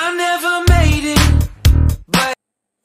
I never made it, but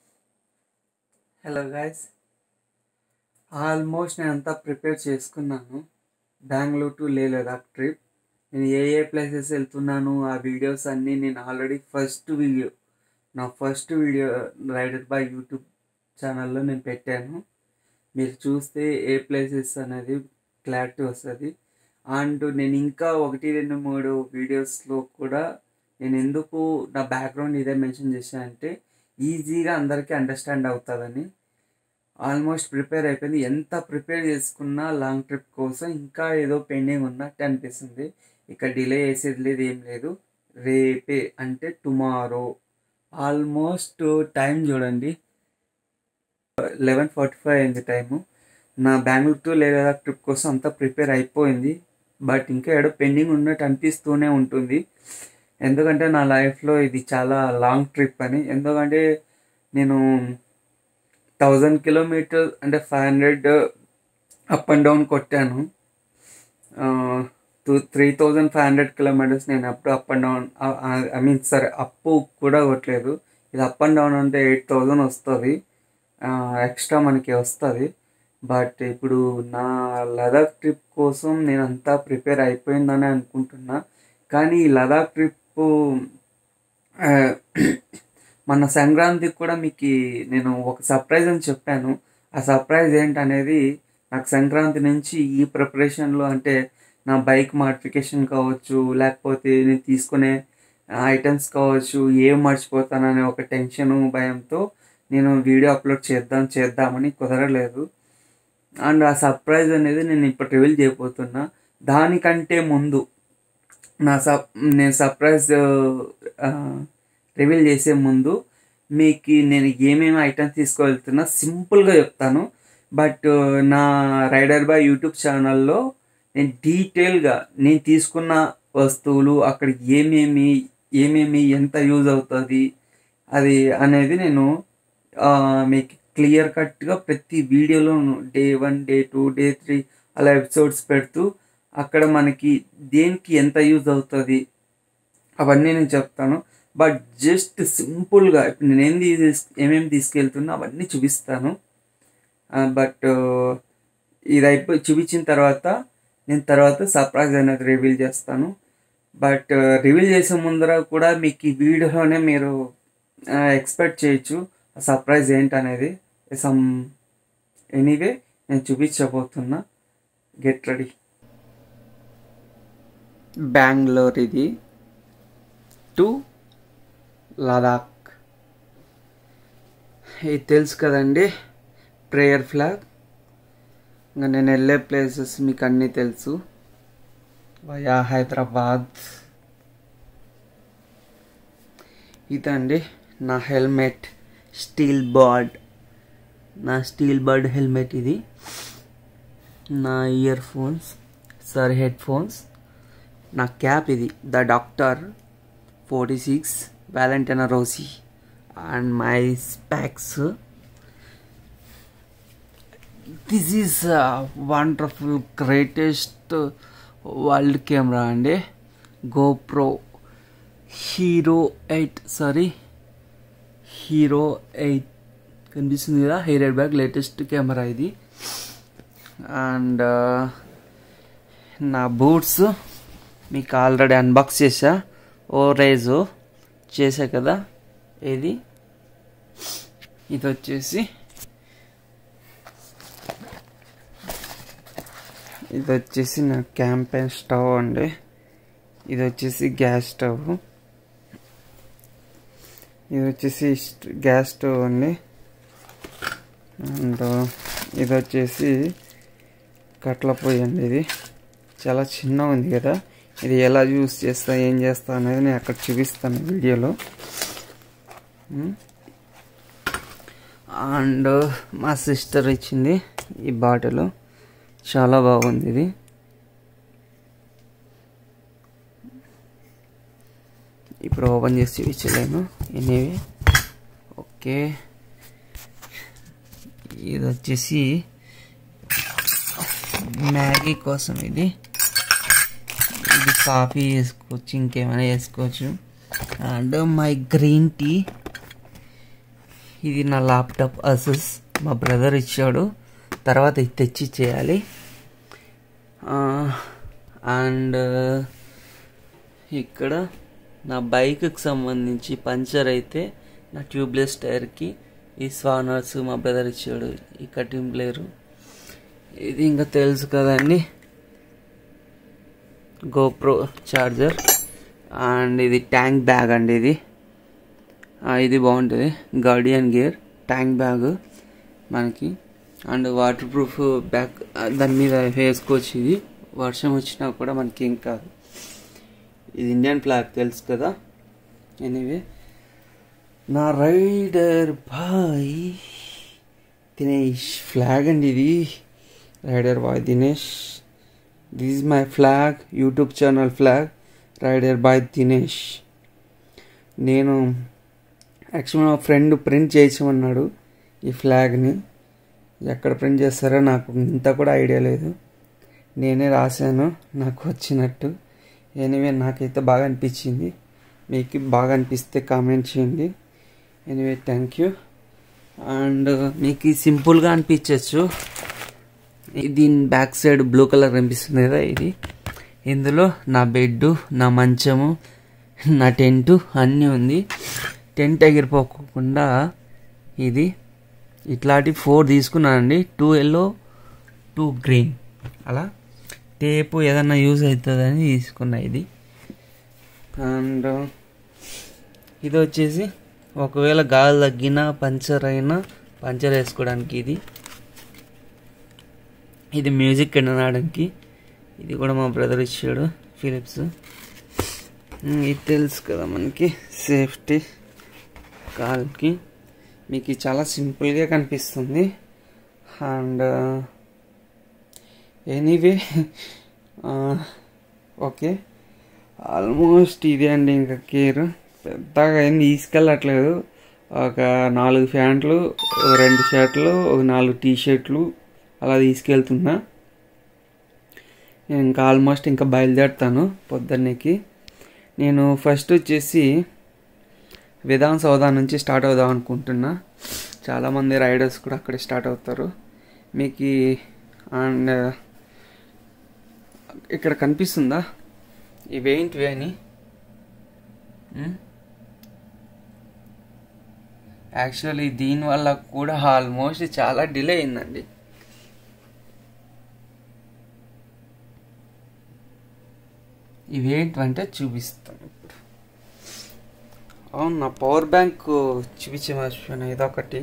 hello guys almost నేను అంతా prepare చేసుకున్నాను బెంగళూరు టు లే లదాఖ్ ట్రిప్ నేను ఏ ఏ ప్లేసెస్ వెళ్తున్నాను ఆ వీడియోస్ అన్నీ నేను ఆల్రెడీ ఫస్ట్ వీడియో నా first video rider by YouTube ఛానల్లో నేను పెట్టాను మీరు చూస్తే ఏ ప్లేసెస్ అనేది క్లారిటీ వస్తుంది అండ్ నేను ఇంకా ఒకటి రెండు మూడు వీడియోస్లో కూడా నేను ఎందుకు నా బ్యాక్గ్రౌండ్ ఇదే మెన్షన్ చేశానంటే ఈజీగా అందరికీ అండర్స్టాండ్ అవుతుందని ఆల్మోస్ట్ ప్రిపేర్ అయిపోయింది ఎంత ప్రిపేర్ చేసుకున్నా లాంగ్ ట్రిప్ కోసం ఇంకా ఏదో పెండింగ్ ఉన్నట్టు అనిపిస్తుంది ఇక డిలే చేసేది లేదు ఏం లేదు రేపే అంటే టుమారో ఆల్మోస్ట్ టైం చూడండి లెవెన్ ఫార్టీ ఫైవ్ అయింది టైము నా బెంగళూరు టు లేదా ట్రిప్ కోసం అంతా ప్రిపేర్ అయిపోయింది బట్ ఇంకా ఏడో పెండింగ్ ఉన్నట్టు అనిపిస్తూనే ఉంటుంది ఎందుకంటే నా లైఫ్లో ఇది చాలా లాంగ్ ట్రిప్ అని ఎందుకంటే నేను థౌజండ్ కిలోమీటర్ అంటే five hundred up and down కొట్టాను two three thousand five hundred kilometers నేను అప్పుడు up and down I mean సరే అప్పు కూడా కొట్టలేదు ఇది అప్ అండ్ డౌన్ అంటే ఎయిట్ థౌజండ్ వస్తుంది ఎక్స్ట్రా మనకి వస్తుంది బట్ ఇప్పుడు నా లదాఖ్ ట్రిప్ కోసం నేను అంతా ప్రిపేర్ అయిపోయిందని అనుకుంటున్నా కానీ ఈ లదాఖ్ ట్రిప్ మన సంక్రాంతికి కూడా మీకు నేను ఒక సర్ప్రైజ్ అని చెప్పాను ఆ సర్ప్రైజ్ ఏంటనేది నాకు సంక్రాంతి నుంచి ఈ ప్రిపరేషన్లో అంటే నా బైక్ మాడిఫికేషన్ కావచ్చు లేకపోతే నేను తీసుకునే ఐటమ్స్ కావచ్చు ఏం మర్చిపోతాననే ఒక టెన్షన్ భయంతో నేను వీడియో అప్లోడ్ చేద్దాం చేద్దామని కుదరలేదు అండ్ ఆ సర్ప్రైజ్ అనేది నేను ఇప్పుడు రివీల్ చేయబోతున్నా దానికంటే ముందు నా సప్ నేను సర్ప్రైజ్ రివీల్ చేసే ముందు మీకు నేను ఏమేమి ఐటమ్స్ తీసుకువెళ్తున్నా సింపుల్గా చెప్తాను బట్ నా రైడర్ బై యూట్యూబ్ ఛానల్లో నేను డీటెయిల్గా నేను తీసుకున్న వస్తువులు అక్కడ ఏమేమి ఏమేమి ఎంత యూజ్ అవుతుంది అది అనేది నేను మీకు క్లియర్ కట్గా ప్రతి వీడియోలో day one day two day three అలా ఎపిసోడ్స్ పెడుతూ అక్కడ మనకి దేనికి ఎంత యూజ్ అవుతుంది అవన్నీ నేను చెప్తాను బట్ జస్ట్ సింపుల్గా ఇప్పుడు నేను ఏంది ఏమేమి తీసుకెళ్తున్నా అవన్నీ చూపిస్తాను బట్ ఇది అయిపోయి చూపించిన తర్వాత నేను తర్వాత సర్ప్రైజ్ అనేది రివీల్ చేస్తాను బట్ రివీల్ చేసే ముందర కూడా మీకు ఈ వీడియోలోనే మీరు ఎక్స్పెక్ట్ చేయొచ్చు సర్ప్రైజ్ ఏంటనేది సమ్ ఎనీవే నేను చూపించబోతున్నా గెట్ రెడీ బెంగళూరు ఇది టు లదాఖ్ ఇది తెలుసు కదండి ప్రేయర్ ఫ్లాగ్ ఇంకా నేను వెళ్ళే ప్లేసెస్ మీకు అన్నీ తెలుసు వయా హైదరాబాద్ ఇదండి నా హెల్మెట్ స్టీల్ బర్డ్ నా స్టీల్ బర్డ్ హెల్మెట్ ఇది నా earphones sorry headphones నా క్యాప్ ఇది the doctor forty six Valentino Rossi and my specs this is wonderful greatest world camera అండి GoPro hero eight sorry hero eight కనిపిస్తుంది కదా hair bag latest camera ఇది and నా boots మీకు already unbox చేసా ఓ రైజు చేసా కదా ఇది ఇది వచ్చేసి ఇది వచ్చేసి నా క్యాంపెయిన్ స్టవ్ అండి ఇది వచ్చేసి గ్యాస్ స్టవ్ ఇది వచ్చేసి గ్యాస్ స్టవ్ అండి అండ్ ఇది వచ్చేసి కట్ల పొయ్యి అండి ఇది చాలా చిన్న ఉంది కదా ఇది ఎలా యూస్ చేస్తా ఏం చేస్తా అనేది నేను అక్కడ చూపిస్తాను వీడియోలో అండ్ మా సిస్టర్ ఇచ్చింది ఈ బాటిల్ చాలా బాగుంది ఇది ఇప్పుడు ఓపెన్ చేసి చూపించలేను ఎనీవే ఓకే ఇది వచ్చేసి మ్యాగీ కోసం ఇది ఇది కాఫీ వేసుకోవచ్చు ఇంకేమైనా వేసుకోవచ్చు అండ్ మై గ్రీన్ టీ ఇది నా ల్యాప్టాప్ అసెస్ మా బ్రదర్ ఇచ్చాడు తర్వాత ఇది తెచ్చి చేయాలి అండ్ ఇక్కడ నా బైక్కి సంబంధించి పంచర్ అయితే నా ట్యూబ్లెస్ టైర్కి ఈ స్వానర్స్ మా బ్రదర్ ఇచ్చాడు ఈ కటింగ్ ప్లేయరు ఇది ఇంకా తెలుసు కదండి గోప్రో చార్జర్ అండ్ ఇది ట్యాంక్ బ్యాగ్ అండి ఇది ఆ, ఇది బాగుంటుంది గార్డియన్ గేర్ ట్యాంక్ బ్యాగ్ మనకి అండ్ వాటర్ ప్రూఫ్ బ్యాగ్ దాని మీద వేసుకోవచ్చు ఇది వర్షం వచ్చినా కూడా మనకి ఏం కాదు ఇది ఇండియన్ ఫ్లాగ్ తెలుసు కదా ఎనీవే నా రైడర్ బాయ్ దినేష్ ఫ్లాగ్ అండి ఇది rider boy Dinesh this is my flag YouTube channel flag rider boy Dinesh నేను యాక్చువల్ మా ఫ్రెండ్ ప్రింట్ చేయించమన్నాడు ఈ ఫ్లాగ్ని ఎక్కడ ప్రింట్ చేస్తారో నాకు ఇంత కూడా ఐడియా లేదు నేనే రాశాను నాకు వచ్చినట్టు ఎనివే నాకైతే బాగా అనిపించింది మీకు బాగా అనిపిస్తే కామెంట్ చేయండి ఎనివే థ్యాంక్ యూ అండ్ మీకు సింపుల్గా అనిపించవచ్చు దీని బ్యాక్ సైడ్ బ్లూ కలర్ కనిపిస్తుంది కదా ఇది ఇందులో నా బెడ్ నా మంచము నా టెంటు అన్నీ ఉంది టెంట్ ఎగిరిపోకుండా ఇది ఇట్లాంటి ఫోర్ తీసుకున్నానండి టూ ఎల్లో టూ గ్రీన్ అలా టేపు ఏదన్నా యూజ్ అవుతుందని తీసుకున్నా ఇది అండ్ ఇది వచ్చేసి ఒకవేళ గాలి తగ్గినా పంచర్ అయినా పంచర్ వేసుకోవడానికి ఇది ఇది మ్యూజిక్ వినడానికి ఇది కూడా మా బ్రదర్ ఇచ్చాడు ఫిలిప్స్ ఉమ్, ఇది తెలుసు కదా మనకి సేఫ్టీ కాల్కి మీకు ఇది చాలా సింపుల్గా కనిపిస్తుంది అండ్ ఎనీవే ఓకే ఆల్మోస్ట్ ఇదే అండి ఇంకా కేర్ పెద్దగా ఏం తీసుకెళ్ళట్లేదు ఒక నాలుగు ప్యాంట్లు ఒక రెండు షర్ట్లు ఒక నాలుగు టీ షర్ట్లు అలా తీసుకెళ్తున్నా నేను ఇంకా ఆల్మోస్ట్ ఇంకా బయలుదేరుతాను పొద్దున్నకి నేను ఫస్ట్ వచ్చేసి విధాన్ సౌదా నుంచి స్టార్ట్ అవుదాం అనుకుంటున్నా చాలామంది రైడర్స్ కూడా అక్కడే స్టార్ట్ అవుతారు మీకు అండ్ ఇక్కడ కనిపిస్తుందా ఇవేంటివి అని యాక్చువల్లీ దీనివల్ల కూడా ఆల్మోస్ట్ చాలా డిలే అయిందండి ఇవేంటంటే చూపిస్తాను ఇప్పుడు అవును నా పవర్ బ్యాంక్ చూపించే మర్చిపోయాను ఇదొకటి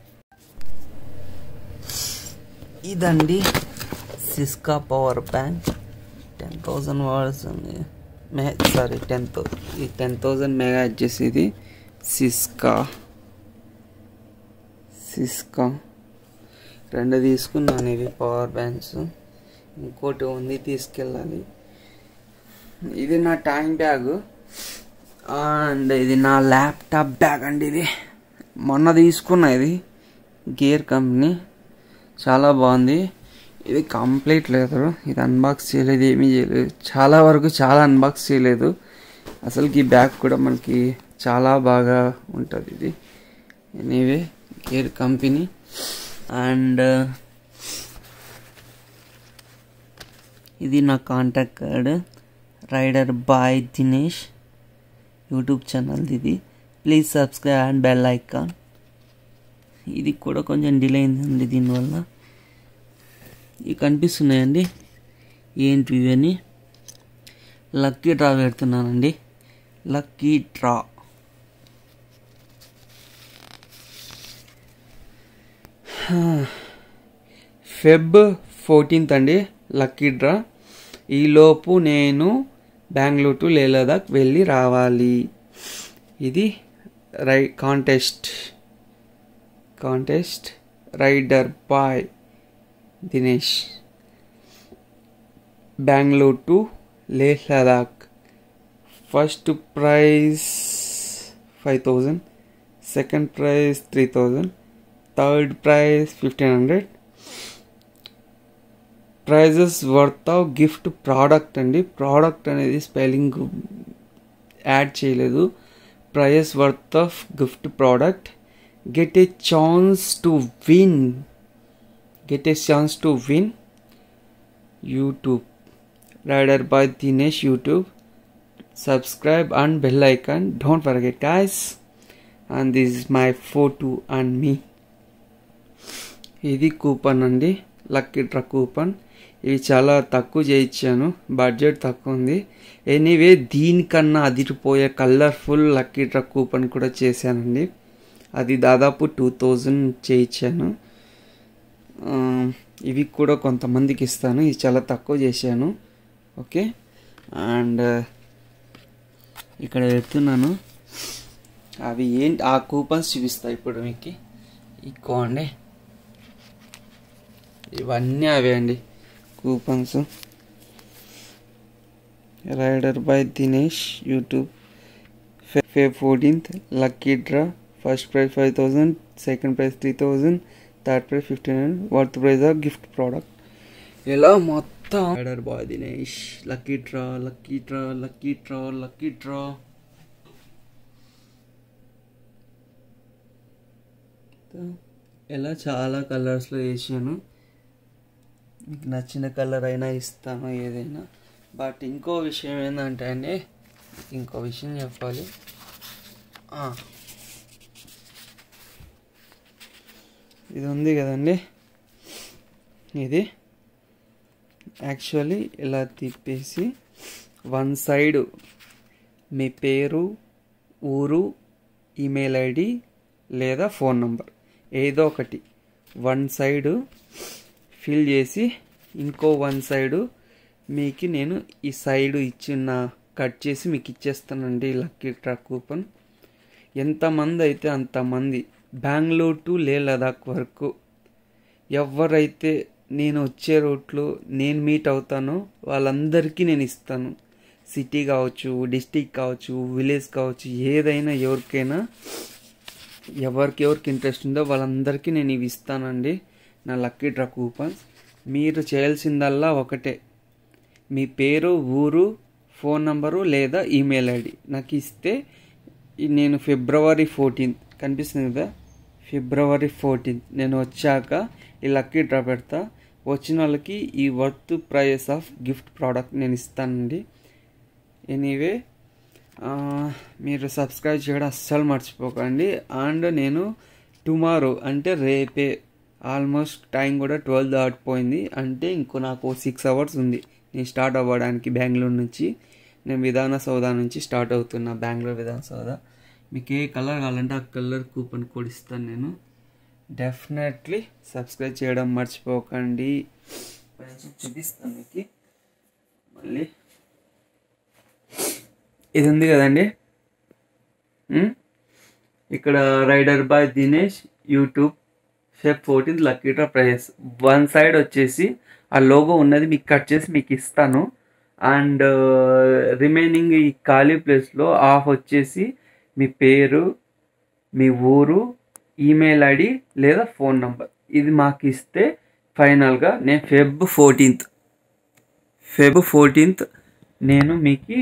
ఇదండి Syska power bank ten thousand watts ఉంది మే సారీ టెన్ ఈ టెన్ థౌజండ్ మెగా వచ్చేసి ఇది సిస్కా సిస్కా రెండు తీసుకున్నాను ఇవి పవర్ బ్యాంక్స్ ఇంకోటి ఉంది తీసుకెళ్ళాలి ఇది నా ట్యాంక్ బ్యాగ్ అండ్ ఇది నా ల్యాప్టాప్ బ్యాగ్ అండి ఇది మొన్న తీసుకున్నా ఇది గేర్ కంపెనీ చాలా బాగుంది ఇది కంప్లీట్ లేదు ఇది అన్బాక్స్ చేయలేదు ఏమీ చేయలేదు చాలా వరకు చాలా అన్బాక్స్ చేయలేదు అసలుకి ఈ బ్యాగ్ కూడా మనకి చాలా బాగా ఉంటుంది ఇది ఎనీవే గేర్ కంపెనీ అండ్ ఇది నా contact card rider boy Dinesh YouTube channel ఇది please subscribe and bell icon ఇది కూడా కొంచెం డిలే అయిందండి దీనివల్ల ఇవి కనిపిస్తున్నాయండి ఏంటి ఇవని లక్కీ డ్రా పెడుతున్నానండి లక్కీ డ్రా ఫెబ్ ఫోర్టీన్త్ అండి లక్కీ డ్రా ఈలోపు నేను బెంగళూరు టు లే లదాఖ్ వెళ్ళి రావాలి ఇది రై contest contest rider boy Dinesh Bengaluru to Leh Ladakh first prize five thousand second prize three thousand third prize fifteen hundred prizes worth of gift product అండి product అనేది స్పెల్లింగ్ యాడ్ చేయలేదు price worth of gift product get a chance to win get a chance to win youtube rider by dinesh youtube subscribe and bell icon don't forget guys and this is my photo and me ఇది coupon అండి lucky draw coupon ఇవి చాలా తక్కువ చేయించాను budget తక్కువ ఉంది anyway దీనికన్నా అదిరిపోయే కలర్ఫుల్ లక్కీ డ్రా కూపన్ కూడా చేశానండి అది దాదాపు టూ థౌజండ్ చేయించాను ఆ, ఇవి కూడా కొంతమందికి ఇస్తాను ఇది చాలా తక్కువ చేశాను ఓకే అండ్ ఇక్కడ పెడుతున్నాను అవి ఏంటి ఆ కూపన్స్ చూపిస్తా ఇప్పుడు మీకు ఇక్కోండి ఇవన్నీ అవే అండి coupons rider by Dinesh YouTube Feb fourteenth lucky draw first prize five thousand second prize three thousand third prize fifteen hundred worth prize of gift product ఇలా మొత్తం rider boy Dinesh lucky draw lucky draw lucky draw lucky draw ఇలా చాలా కలర్స్లో వేసాను మీకు నచ్చిన colour అయినా ఇస్తాను ఏదైనా బట్ ఇంకో విషయం ఏంటంటే అండి ఇంకో విషయం చెప్పాలి ఆ. ఇది ఉంది కదండి ఇది యాక్చువల్లీ ఇలా తిప్పేసి వన్ సైడ్ మీ పేరు ఊరు ఈమెయిల్ ఐడి లేదా ఫోన్ నంబర్ ఏదో ఒకటి వన్ సైడు ఫిల్ చేసి ఇంకో వన్ సైడు మీకు నేను ఈ సైడు ఇచ్చిన కట్ చేసి మీకు ఇచ్చేస్తానండి లక్కీ ట్రాక్ కూపన్ ఎంతమంది అయితే అంతమంది బెంగళూరు టు లే లదాఖ్ వరకు ఎవరైతే నేను వచ్చే రూట్లో నేను మీట్ అవుతానో వాళ్ళందరికీ నేను ఇస్తాను సిటీ కావచ్చు డిస్టిక్ కావచ్చు విలేజ్ కావచ్చు ఏదైనా ఎవరికైనా ఎవరికి ఎవరికి ఇంట్రెస్ట్ ఉందో వాళ్ళందరికీ నేను ఇవి ఇస్తానండి నా లక్కీ డ్రా కూపన్స్ మీరు చేయాల్సిందల్లా ఒకటే మీ పేరు ఊరు ఫోన్ నంబరు లేదా ఈమెయిల్ ఐడి నాకు ఇస్తే ఈ నేను ఫిబ్రవరి ఫోర్టీన్త్ కనిపిస్తుంది కదా ఫిబ్రవరి ఫోర్టీన్త్ నేను వచ్చాక ఈ లక్కీ డ్రా పెడతా వచ్చిన వాళ్ళకి ఈ worth price of gift product నేను ఇస్తానండి ఎనీవే ఆ, మీరు సబ్స్క్రైబ్ చేయడం అస్సలు మర్చిపోకండి అండ్ నేను టుమారో అంటే రేపే ఆల్మోస్ట్ టైం కూడా ట్వెల్వ్ దాటిపోయింది అంటే ఇంకో నాకు సిక్స్ అవర్స్ ఉంది నేను స్టార్ట్ అవ్వడానికి బెంగళూరు నుంచి నేను విధాన సౌదా నుంచి స్టార్ట్ అవుతున్నా బెంగళూరు విధాన సౌదా మీకు ఏ కలర్ కావాలంటే ఆ కలర్ కూపన్ కోడ్ ఇస్తాను నేను డెఫినెట్లీ సబ్స్క్రైబ్ చేయడం మర్చిపోకండి కొంచెం చూపిస్తాను మీకు మళ్ళీ ఇది ఉంది కదండి ఉమ్? ఇక్కడ rider boy Dinesh YouTube Feb fourteenth lucky draw prizes one side వచ్చేసి ఆ లోగో ఉన్నది మీకు కట్ చేసి మీకు ఇస్తాను అండ్ రిమైనింగ్ ఈ ఖాళీ ప్లేస్లో ఆఫ్ వచ్చేసి మీ పేరు మీ ఊరు ఈమెయిల్ ఐడి లేదా ఫోన్ నంబర్ ఇది మాకు ఇస్తే ఫైనల్గా నేను ఫెబ్ ఫోర్టీన్త్ ఫెబ్ ఫోర్టీన్త్ నేను మీకు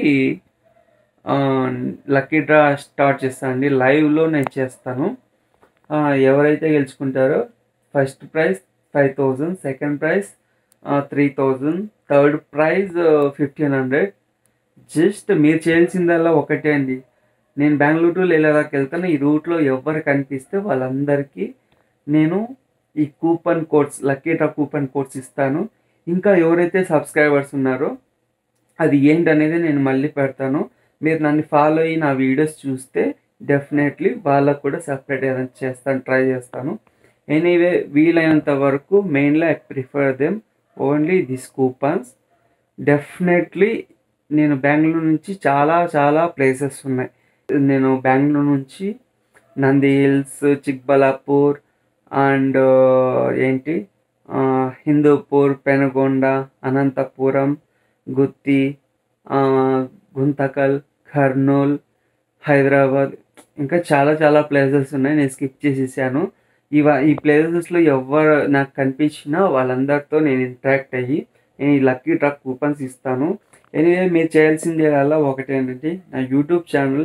లక్కీ డ్రా స్టార్ట్ చేస్తాను అండి లైవ్లో నేను చేస్తాను ఆ, ఎవరైతే గెలుచుకుంటారో first prize five thousand second prize three thousand third prize fifteen hundred just మీరు చేయాల్సిందల్లా ఒకటే అండి నేను బెంగళూరు టు లేదాకి వెళ్తాను ఈ రూట్లో ఎవరు కనిపిస్తే వాళ్ళందరికీ నేను ఈ coupon codes lucky draw coupon codes ఇస్తాను ఇంకా ఎవరైతే సబ్స్క్రైబర్స్ ఉన్నారో అది ఏంటనేది నేను మళ్ళీ పెడతాను మీరు నన్ను ఫాలో అయ్యి నా వీడియోస్ చూస్తే డెఫినెట్లీ వాళ్ళకు కూడా సపరేట్ ఏదైనా చేస్తాను ట్రై చేస్తాను ఎనీవే వీలైనంత వరకు mainly I prefer them only this coupons definitely నేను బెంగళూరు నుంచి చాలా చాలా ప్లేసెస్ ఉన్నాయి నేను బెంగళూరు నుంచి నంది హిల్స్ చిక్బలాపూర్ అండ్ ఏంటి ఆ, హిందూపూర్ పెనుగొండ అనంతపురం గుత్తి ఆ, గుంతకల్ కర్నూల్ హైదరాబాద్ ఇంకా చాలా చాలా ప్లేసెస్ ఉన్నాయి నేను స్కిప్ చేసేసాను ఇవ ఈ ప్లేసెస్లో ఎవరు నాకు కనిపించినా వాళ్ళందరితో నేను ఇంటరాక్ట్ అయ్యి నేను ఈ లక్కీ డ్రాక్ కూపన్స్ ఇస్తాను ఎనీవే మీరు చేయాల్సింది అలా ఒకటేంటంటే నా యూట్యూబ్ ఛానల్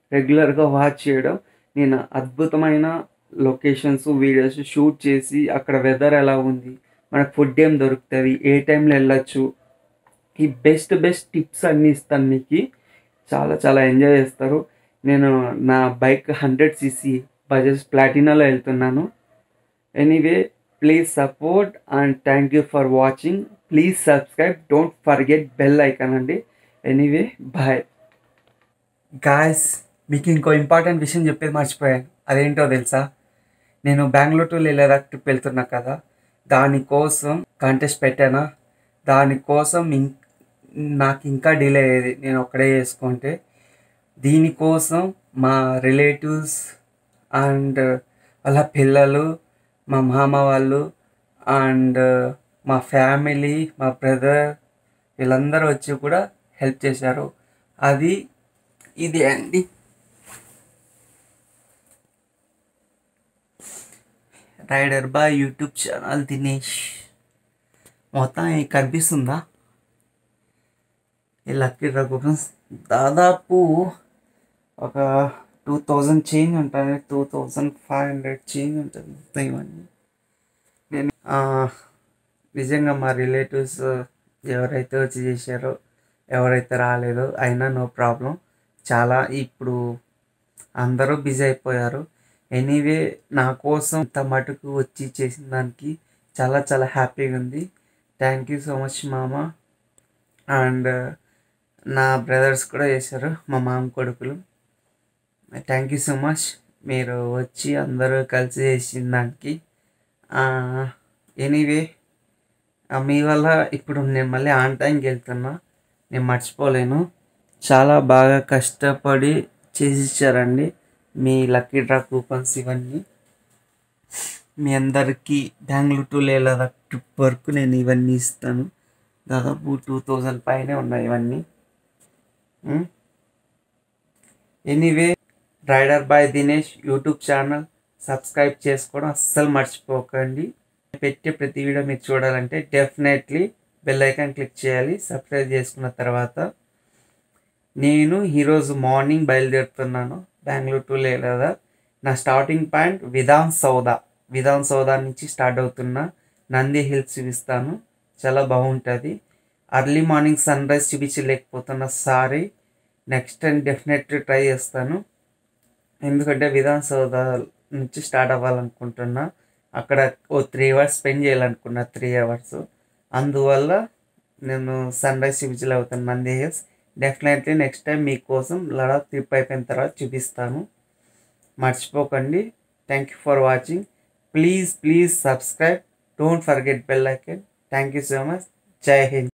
రెగ్యులర్గా వాచ్ చేయడం నేను అద్భుతమైన లొకేషన్స్ వీడియోస్ షూట్ చేసి అక్కడ వెదర్ ఎలా ఉంది మనకు ఫుడ్ ఏం దొరుకుతుంది ఏ టైంలో వెళ్ళచ్చు ఈ బెస్ట్ బెస్ట్ టిప్స్ అన్నీ ఇస్తాను మీకు చాలా చాలా ఎంజాయ్ చేస్తారు నేను నా బైక్ హండ్రెడ్ సీసీ బజాజ్ ప్లాటినాలో వెళ్తున్నాను anyway please support and thank you for watching please subscribe don't forget bell icon అండి ఎనీవే బాయ్ గాయస్ మీకు ఇంకో ఇంపార్టెంట్ విషయం చెప్పేది మర్చిపోయాను అదేంటో తెలుసా నేను బెంగళూరు టు లేలేదా ట్రిప్ వెళ్తున్నా కదా దానికోసం కంటెస్ట్ పెట్టానా దానికోసం ఇం నాకు ఇంకా డిలే అయ్యేది నేను ఒక్కడే చేసుకుంటే దీనికోసం మా రిలేటివ్స్ అండ్ వాళ్ళ పిల్లలు మా మామ వాళ్ళు అండ్ మా ఫ్యామిలీ మా బ్రదర్ వీళ్ళందరూ వచ్చి కూడా హెల్ప్ చేశారు అది ఇది అండి rider boy YouTube channel Dinesh మొత్తం ఈ కనిపిస్తుందా ఈ లక్కీ రఘుబన్స్ దాదాపు ఒక టూ థౌజండ్ చేంజ్ ఉంటుంది two thousand five hundred change ఉంటుంది మొత్తం ఇవన్నీ నేను ఆ, నిజంగా మా రిలేటివ్స్ ఎవరైతే వచ్చి చేశారో ఎవరైతే రాలేదో అయినా నో ప్రాబ్లం చాలా ఇప్పుడు అందరూ బిజీ అయిపోయారు ఎనీవే నా కోసం ఇంత మటుకు వచ్చి చేసిన దానికి చాలా చాలా హ్యాపీగా ఉంది థ్యాంక్ యూ సో మచ్ మామ అండ్ నా బ్రదర్స్ కూడా చేశారు మా మామ కొడుకులు థ్యాంక్ యూ సో మచ్ మీరు వచ్చి అందరూ కలిసి చేసిన దానికి ఎనీవే మీ వల్ల ఇప్పుడు నేను మళ్ళీ ఆన్ టైంకి వెళ్తున్నా నేను మర్చిపోలేను చాలా బాగా కష్టపడి చేసి ఇచ్చారండి మీ లక్కీ డ్రా కూపన్స్ ఇవన్నీ మీ అందరికీ బెంగళూరు టు లేదా ట్రిప్ వరకు నేను ఇవన్నీ ఇస్తాను దాదాపు టూ థౌజండ్ పైనే ఉన్నాయి ఇవన్నీ anyway rider boy Dinesh YouTube channel subscribe చేసుకోవడం అస్సలు మర్చిపోకండి పెట్టే ప్రతి వీడియో మీరు చూడాలంటే డెఫినెట్లీ బెల్ ఐకాన్ క్లిక్ చేయాలి సబ్స్క్రైబ్ చేసుకున్న తర్వాత నేను ఈరోజు మార్నింగ్ బయలుదేరుతున్నాను బెంగళూరు టు లేదా నా స్టార్టింగ్ పాయింట్ విధాన్ సౌదా విధాన్ సౌదా నుంచి స్టార్ట్ అవుతున్నా నంది హిల్స్ చూపిస్తాను చాలా బాగుంటుంది అర్లీ మార్నింగ్ సన్ రైజ్ చూపించలేకపోతున్నా sorry next time definitely try చేస్తాను ఎందుకంటే విధాన్ సౌదా నుంచి స్టార్ట్ అవ్వాలనుకుంటున్నా అక్కడ ఓ త్రీ అవర్స్ స్పెండ్ చేయాలనుకున్నా త్రీ అవర్స్ అందువల్ల నేను సన్ రైజ్ చూపించలేకపోతాను Nandi Hills definitely next time మీకోసం లడాక్ ట్రిప్ అయిపోయిన తర్వాత చూపిస్తాను మర్చిపోకండి thank you for watching please please subscribe don't forget bell icon thank you so much Jai Hind